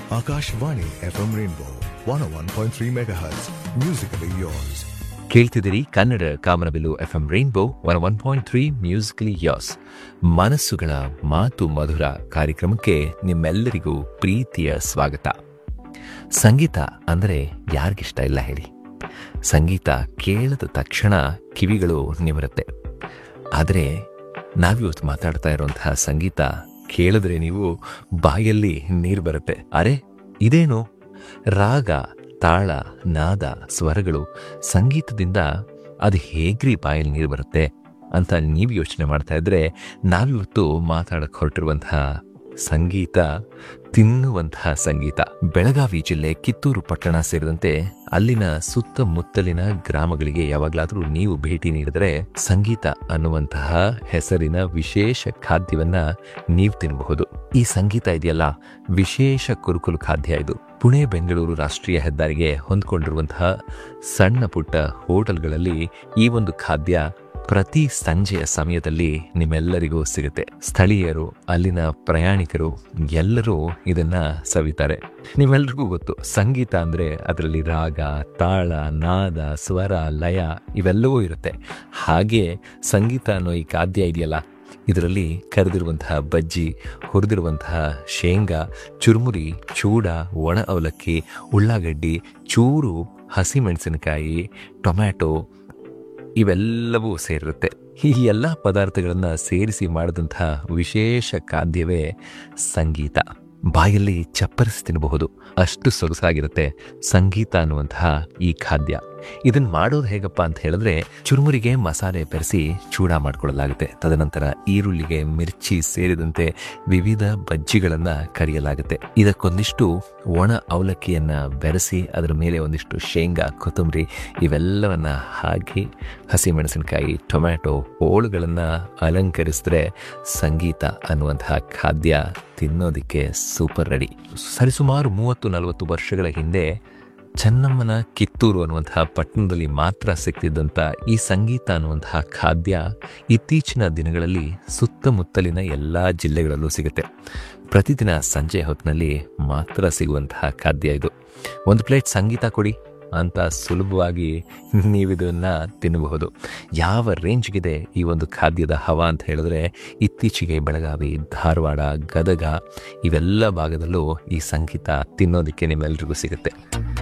Akashvani FM Rainbow 101.3 MHz. Musically yours. ಕೇಳ್ತಿದ್ದೀರಿ ಕನ್ನಡ ಕಾಮನಬಿಲ್ಲು F M rainbow one one point three musically yours ಮನಸ್ಸುಗಳ ಮಾತು ಮಧುರ ಕಾರ್ಯಕ್ರಮಕ್ಕೆ ನಿಮ್ಮೆಲ್ಲರಿಗೂ ಪ್ರೀತಿಯ ಸ್ವಾಗತ ಸಂಗೀತ ಅಂದರೆ ಯಾರಿಗಿಷ್ಟ ಇಲ್ಲ ಹೇಳಿ ಸಂಗೀತ ಕೇಳಿದ ತಕ್ಷಣ ಕಿವಿಗಳು ನಿಮರುತ್ತೆ ಆದರೆ ನಾವಿವತ್ತು ಮಾತಾಡ್ತಾ ಇರುವಂತಹ ಸಂಗೀತ ಕೇಳಿದ್ರೆ ನೀವು ಬಾಯಲ್ಲಿ ನೀರು ಬರುತ್ತೆ ಅರೆ ಇದೇನು ರಾಗ ತಾಳ ನಾದ ಸ್ವರಗಳು ಸಂಗೀತದಿಂದ ಅದು ಹೇಗ್ರಿ ಬಾಯಲ್ಲಿ ನೀರು ಬರುತ್ತೆ ಅಂತ ನೀವು ಯೋಚನೆ ಮಾಡ್ತಾ ಇದ್ರೆ ನಾವಿವತ್ತು ಮಾತಾಡಕ್ಕೆ ಹೊರಟಿರುವಂತಹ ಸಂಗೀತ ತಿನ್ನುವಂತಹ ಸಂಗೀತ ಬೆಳಗಾವಿ ಜಿಲ್ಲೆ ಕಿತ್ತೂರು ಪಟ್ಟಣ ಸೇರಿದಂತೆ ಅಲ್ಲಿನ ಸುತ್ತಮುತ್ತಲಿನ ಗ್ರಾಮಗಳಿಗೆ ಯಾವಾಗಲಾದರೂ ನೀವು ಭೇಟಿ ನೀಡಿದರೆ ಸಂಗೀತ ಅನ್ನುವಂತಹ ಹೆಸರಿನ ವಿಶೇಷ ಖಾದ್ಯವನ್ನ ನೀವು ತಿನ್ನಬಹುದು ಈ ಸಂಗೀತ ಇದೆಯಲ್ಲ ವಿಶೇಷ ಕುರುಕುಲು ಖಾದ್ಯ ಇದು ಪುಣೆ ಬೆಂಗಳೂರು ರಾಷ್ಟ್ರೀಯ ಹೆದ್ದಾರಿಗೆ ಹೊಂದ್ಕೊಂಡಿರುವಂತಹ ಸಣ್ಣ ಪುಟ್ಟ ಹೋಟೆಲ್ಗಳಲ್ಲಿ ಈ ಒಂದು ಖಾದ್ಯ ಪ್ರತಿ ಸಂಜೆಯ ಸಮಯದಲ್ಲಿ ನಿಮ್ಮೆಲ್ಲರಿಗೂ ಸಿಗುತ್ತೆ ಸ್ಥಳೀಯರು ಅಲ್ಲಿನ ಪ್ರಯಾಣಿಕರು ಎಲ್ಲರೂ ಇದನ್ನ ಸವಿತಾರೆ ನಿಮ್ಮೆಲ್ರಿಗೂ ಗೊತ್ತು ಸಂಗೀತ ಅಂದ್ರೆ ಅದರಲ್ಲಿ ರಾಗ ತಾಳ ನಾದ ಸ್ವರ ಲಯ ಇವೆಲ್ಲವೂ ಇರುತ್ತೆ ಹಾಗೆ ಸಂಗೀತ ಅನ್ನೋ ಈ ಖಾದ್ಯ ಇದೆಯಲ್ಲ ಇದರಲ್ಲಿ ಕರೆದಿರುವಂತಹ ಬಜ್ಜಿ ಹುರಿದಿರುವಂತಹ ಶೇಂಗಾ ಚುರುಮುರಿ ಚೂಡ ಒಣ ಅವಲಕ್ಕಿ ಉಳ್ಳಾಗಡ್ಡಿ ಚೂರು ಹಸಿಮೆಣಸಿನಕಾಯಿ ಟೊಮ್ಯಾಟೊ ಇವೆಲ್ಲವೂ ಸೇರಿರುತ್ತೆ ಈ ಎಲ್ಲ ಪದಾರ್ಥಗಳನ್ನು ಸೇರಿಸಿ ಮಾಡಿದಂತಹ ವಿಶೇಷ ಖಾದ್ಯವೇ ಸಂಗೀತ ಬಾಯಲ್ಲಿ ಚಪ್ಪರಿಸಿ ತಿನ್ನಬಹುದು ಅಷ್ಟು ಸೊಗಸಾಗಿರುತ್ತೆ ಸಂಗೀತ ಅನ್ನುವಂತಹ ಈ ಖಾದ್ಯ ಇದನ್ನ ಮಾಡೋದು ಹೇಗಪ್ಪ ಅಂತ ಹೇಳಿದ್ರೆ ಚುರುಮುರಿಗೆ ಮಸಾಲೆ ಬೆರೆಸಿ ಚೂಡ ಮಾಡ್ಕೊಳ್ಳಲಾಗುತ್ತೆ ತದನಂತರ ಈರುಳ್ಳಿಗೆ ಮಿರ್ಚಿ ಸೇರಿದಂತೆ ವಿವಿಧ ಬಜ್ಜಿಗಳನ್ನ ಕರಿಯಲಾಗುತ್ತೆ ಇದಕ್ಕೊಂದಿಷ್ಟು ಒಣ ಅವಲಕ್ಕಿಯನ್ನ ಬೆರೆಸಿ ಅದರ ಮೇಲೆ ಒಂದಿಷ್ಟು ಶೇಂಗಾ ಕೊತ್ತಂಬರಿ ಇವೆಲ್ಲವನ್ನ ಹಾಕಿ ಹಸಿಮೆಣಸಿನಕಾಯಿ ಟೊಮ್ಯಾಟೊ ಹೋಳುಗಳನ್ನ ಅಲಂಕರಿಸಿದ್ರೆ ಸಂಗೀತ ಅನ್ನುವಂತಹ ಖಾದ್ಯ ತಿನ್ನೋದಿಕ್ಕೆ ಸೂಪರ್ ರೆಡಿ ಸರಿಸುಮಾರು ಮೂವತ್ತು ನಲವತ್ತು ವರ್ಷಗಳ ಹಿಂದೆ ಚೆನ್ನಮ್ಮನ ಕಿತ್ತೂರು ಅನ್ನುವಂತಹ ಪಟ್ಟಣದಲ್ಲಿ ಮಾತ್ರ ಸಿಗ್ತಿದ್ದಂಥ ಈ ಸಂಗೀತ ಅನ್ನುವಂತಹ ಖಾದ್ಯ ಇತ್ತೀಚಿನ ದಿನಗಳಲ್ಲಿ ಸುತ್ತಮುತ್ತಲಿನ ಎಲ್ಲ ಜಿಲ್ಲೆಗಳಲ್ಲೂ ಸಿಗುತ್ತೆ ಪ್ರತಿದಿನ ಸಂಜೆ ಹೊತ್ತಿನಲ್ಲಿ ಮಾತ್ರ ಸಿಗುವಂತಹ ಖಾದ್ಯ ಇದು ಒಂದು ಪ್ಲೇಟ್ ಸಂಗೀತ ಕೊಡಿ ಅಂತ ಸುಲಭವಾಗಿ ನೀವಿದನ್ನ ತಿನ್ನಬಹುದು ಯಾವ ರೇಂಜ್ಗಿದೆ ಈ ಒಂದು ಖಾದ್ಯದ ಹವಾ ಅಂತ ಹೇಳಿದ್ರೆ ಇತ್ತೀಚೆಗೆ ಬೆಳಗಾವಿ ಧಾರವಾಡ ಗದಗ ಇವೆಲ್ಲ ಭಾಗದಲ್ಲೂ ಈ ಸಂಗೀತ ತಿನ್ನೋದಕ್ಕೆ ನಿಮ್ಮೆಲ್ರಿಗೂ ಸಿಗುತ್ತೆ